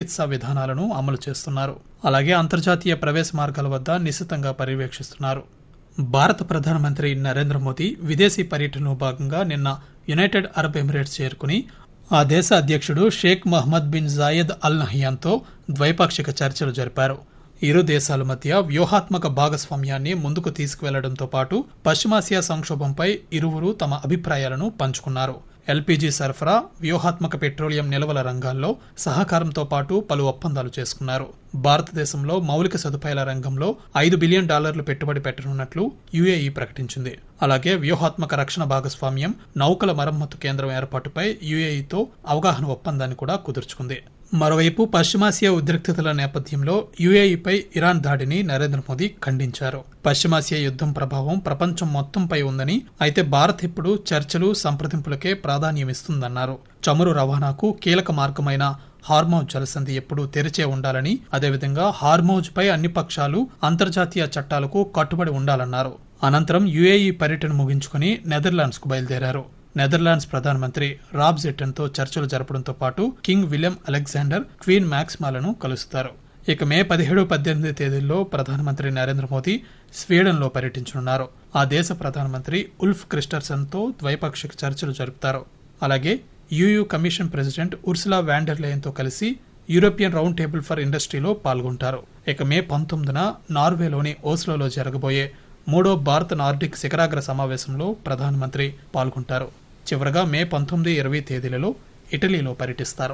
చికిత్సా విధానాలను అమలు చేస్తున్నారు అలాగే అంతర్జాతీయ ప్రవేశ మార్గాల వద్ద నిశితంగా పర్యవేక్షిస్తున్నారు భారత ప్రధానమంత్రి నరేంద్ర మోదీ విదేశీ పర్యటనలో భాగంగా నిన్న యునైటెడ్ అరబ్ ఎమిరేట్స్ చేరుకుని ఆ దేశ అధ్యక్షుడు Sheikh Mohammed bin Zayed Al నహియాన్తో ద్వైపాక్షిక చర్చలు జరిపారు ఇరు దేశాల మధ్య వ్యూహాత్మక భాగస్వామ్యాన్ని ముందుకు తీసుకువెళ్లడంతో పాటు పశ్చిమాసియా సంక్షోభంపై ఇరువురు తమ అభిప్రాయాలను పంచుకున్నారు ఎల్పీజీ సరఫరా వ్యూహాత్మక పెట్రోలియం నిల్వల రంగాల్లో సహకారంతో పాటు పలు ఒప్పందాలు చేసుకున్నారు భారతదేశంలో మౌలిక సదుపాయాల రంగంలో ఐదు బిలియన్ డాలర్లు పెట్టుబడి పెట్టనున్నట్లు యుఏఈ ప్రకటించింది అలాగే వ్యూహాత్మక రక్షణ భాగస్వామ్యం నౌకల మరమ్మతు కేంద్రం ఏర్పాటుపై యుఏఈతో అవగాహన ఒప్పందాన్ని కూడా కుదుర్చుకుంది మరోవైపు పశ్చిమాసియా ఉద్రిక్తతల నేపథ్యంలో యుఏఈపై ఇరాన్ దాడిని నరేంద్ర మోదీ ఖండించారు పశ్చిమాసియా యుద్ధం ప్రభావం ప్రపంచం మొత్తంపై ఉందని అయితే భారత్ ఇప్పుడు చర్చలు సంప్రదింపులకే ప్రాధాన్యమిస్తుందన్నారు చమురు రవాణాకు కీలక మార్గమైన హార్మౌజ్ జలసంధి ఎప్పుడూ తెరిచే ఉండాలని అదేవిధంగా హార్మౌజ్ పై అన్ని పక్షాలు అంతర్జాతీయ చట్టాలకు కట్టుబడి ఉండాలన్నారు అనంతరం యుఏఈ పర్యటన ముగించుకుని నెదర్లాండ్స్ కు బయలుదేరారు నెదర్లాండ్స్ ప్రధానమంత్రి రాబ్ తో చర్చలు జరపడంతో పాటు కింగ్ విలియం అలెగ్జాండర్ క్వీన్ మ్యాక్స్మాలను కలుస్తారు ఇక మే పదిహేడు పద్దెనిమిది తేదీల్లో ప్రధానమంత్రి నరేంద్ర మోదీ స్వీడన్లో పర్యటించనున్నారు ఆ దేశ ప్రధానమంత్రి ఉల్ఫ్ క్రిస్టర్సన్తో ద్వైపాక్షిక చర్చలు జరుపుతారు అలాగే యుయు కమిషన్ ప్రెసిడెంట్ ఉర్సులా వ్యాండర్లేయన్తో కలిసి యూరోపియన్ రౌండ్ టేబుల్ ఫర్ ఇండస్ట్రీలో పాల్గొంటారు ఇక మే పంతొమ్మిదిన నార్వేలోని ఓస్లోలో జరగబోయే మూడో భారత నార్డిక్ శిఖరాగ్ర సమావేశంలో ప్రధానమంత్రి పాల్గొంటారు చివరగా మే పంతొమ్మిది ఇరవై తేదీలలో ఇటలీలో పర్యటిస్తారు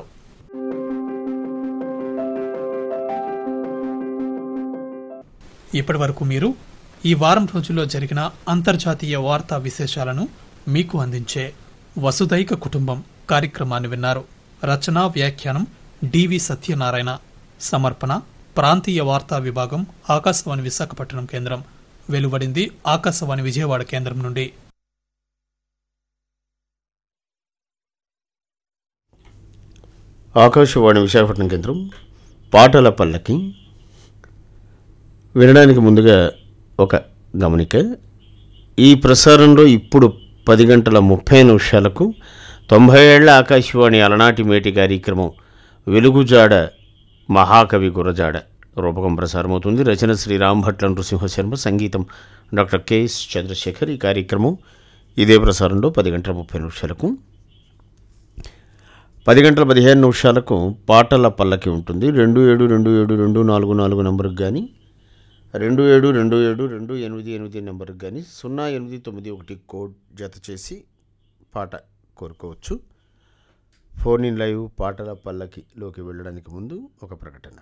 ఇప్పటి వరకు మీరు ఈ వారం రోజుల్లో జరిగిన అంతర్జాతీయ వార్తా విశేషాలను మీకు అందించే వసుదైక కుటుంబం కార్యక్రమాన్ని విన్నారు రచనా వ్యాఖ్యానం డివి సత్యనారాయణ సమర్పణ ప్రాంతీయ వార్తా విభాగం ఆకాశవాణి విశాఖపట్నం కేంద్రం వెలువడింది ఆకాశవాణి విజయవాడ కేంద్రం నుండి ఆకాశవాణి విశాఖపట్నం కేంద్రం పాటల పల్లకి వినడానికి ముందుగా ఒక గమనిక ఈ ప్రసారంలో ఇప్పుడు పది గంటల ముప్పై నిమిషాలకు తొంభై ఏళ్ల ఆకాశవాణి అలనాటి మేటి కార్యక్రమం వెలుగుజాడ మహాకవి గురజాడ రూపకం ప్రసారమవుతుంది రచన శ్రీ రాంభట్ల నృసింహశర్మ సంగీతం డాక్టర్ కెఎస్ చంద్రశేఖర్ ఈ కార్యక్రమం ఇదే ప్రసారంలో పది గంటల ముప్పై నిమిషాలకు పది గంటల పదిహేను నిమిషాలకు పాటల పల్లకి ఉంటుంది రెండు ఏడు రెండు ఏడు రెండు నాలుగు నాలుగు నెంబర్కి కానీ రెండు ఏడు రెండు ఏడు రెండు ఎనిమిది ఎనిమిది నెంబర్కి కానీ సున్నా ఎనిమిది తొమ్మిది ఒకటి కోడ్ జత చేసి పాట కోరుకోవచ్చు ఫోన్ ఇన్ లైవ్ పాటల పల్లకిలోకి వెళ్ళడానికి ముందు ఒక ప్రకటన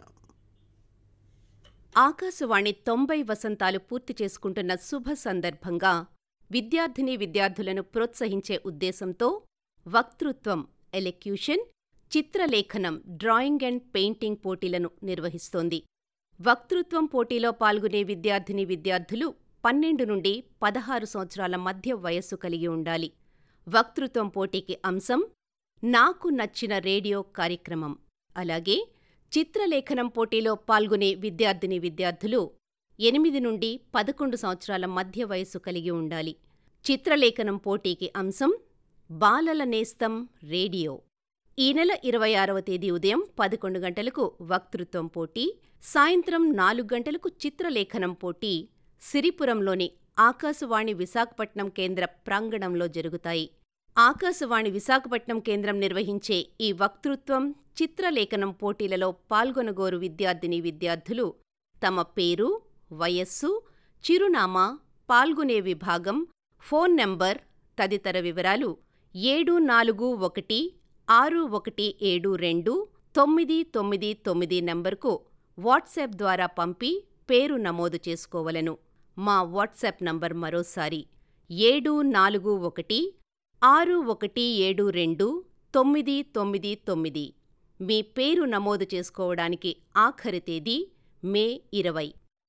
ఆకాశవాణి తొంభై వసంతాలు పూర్తి చేసుకుంటున్న శుభ సందర్భంగా విద్యార్థిని విద్యార్థులను ప్రోత్సహించే ఉద్దేశంతో వక్తృత్వం ఎలెక్యూషన్ చిత్రలేఖనం డ్రాయింగ్ అండ్ పెయింటింగ్ పోటీలను నిర్వహిస్తోంది వక్తృత్వం పోటీలో పాల్గొనే విద్యార్థిని విద్యార్థులు పన్నెండు నుండి పదహారు సంవత్సరాల మధ్య వయస్సు కలిగి ఉండాలి వక్తృత్వం పోటీకి అంశం నాకు నచ్చిన రేడియో కార్యక్రమం అలాగే చిత్రలేఖనం పోటీలో పాల్గొనే విద్యార్థిని విద్యార్థులు ఎనిమిది నుండి పదకొండు సంవత్సరాల మధ్య వయస్సు కలిగి ఉండాలి చిత్రలేఖనం పోటీకి అంశం బాలల నేస్తం రేడియో ఈ నెల ఇరవై ఆరవ తేదీ ఉదయం పదకొండు గంటలకు వక్తృత్వం పోటీ సాయంత్రం నాలుగు గంటలకు చిత్రలేఖనం పోటీ సిరిపురంలోని ఆకాశవాణి విశాఖపట్నం కేంద్ర ప్రాంగణంలో జరుగుతాయి ఆకాశవాణి విశాఖపట్నం కేంద్రం నిర్వహించే ఈ వక్తృత్వం చిత్రలేఖనం పోటీలలో పాల్గొనగోరు విద్యార్థిని విద్యార్థులు తమ పేరు వయస్సు చిరునామా పాల్గొనే విభాగం ఫోన్ నంబర్ తదితర వివరాలు ఏడు నాలుగు ఒకటి ఆరు ఒకటి ఏడు రెండు తొమ్మిది తొమ్మిది తొమ్మిది నంబర్కు వాట్సాప్ ద్వారా పంపి పేరు నమోదు చేసుకోవలను మా వాట్సాప్ నంబర్ మరోసారి ఏడు నాలుగు ఒకటి ఆరు ఒకటి ఏడు రెండు తొమ్మిది తొమ్మిది తొమ్మిది మీ పేరు నమోదు చేసుకోవడానికి ఆఖరి తేదీ మే ఇరవై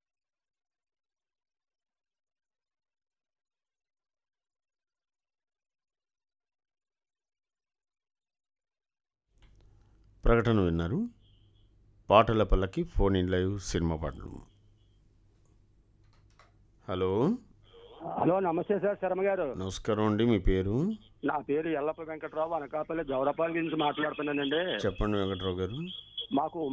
ప్రకటన విన్నారు పాటల పల్లకి ఫోన్ ఇన్ లైవ్ సినిమా పాటలు హలో హలో నమస్తే సార్ శర్మ గారు నమస్కారం అండి మీ పేరు నా పేరు ఎల్లప్ప వెంకట్రావు అనకాపల్లి జవరపాలెం గురించి మాట్లాడుతున్నానండి చెప్పండి వెంకట్రావు గారు మాకు